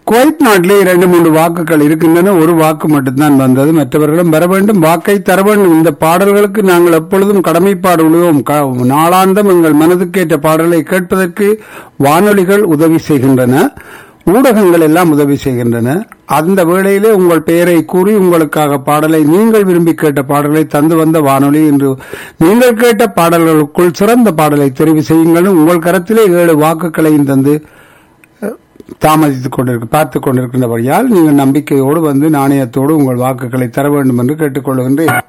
Kuwait நாட்டிலே இரண்டு மூன்று வாக்குகள் இருக்கின்றன ஒரு வாக்கு மட்டும்தான் வந்தது மற்றவர்களும் வர வேண்டும் வாக்கை தர வேண்டும் இந்த பாடல்களுக்கு நாங்கள் எப்பொழுதும் கடமைப்பாடு உள்ளோம் க- நாளாந்தம் எங்கள் மனதுக்கேற்ற பாடலை கேட்பதற்கு வானொலிகள் உதவி செய்கின்றன ஊடகங்கள் எல்லாம் உதவி செய்கின்றன அந்த வேளையிலே உங்கள் பெயரை கூறி உங்களுக்காக பாடலை நீங்கள் விரும்பி கேட்ட பாடலை தந்து வந்த வானொலி என்று நீங்கள் கேட்ட பாடல்களுக்குள் சிறந்த பாடலை தெரிவு செய்யுங்கள் உங்கள் கரத்திலே ஏழு வாக்குகளையும் தந்து தாமதித்துக் கொண்டிருக்க பார்த்துக் கொண்டிருக்கின்றபடியால் நீங்கள் நம்பிக்கையோடு வந்து நாணயத்தோடு உங்கள் வாக்குகளை தர வேண்டும் என்று கேட்டுக்கொள்கின்றேன்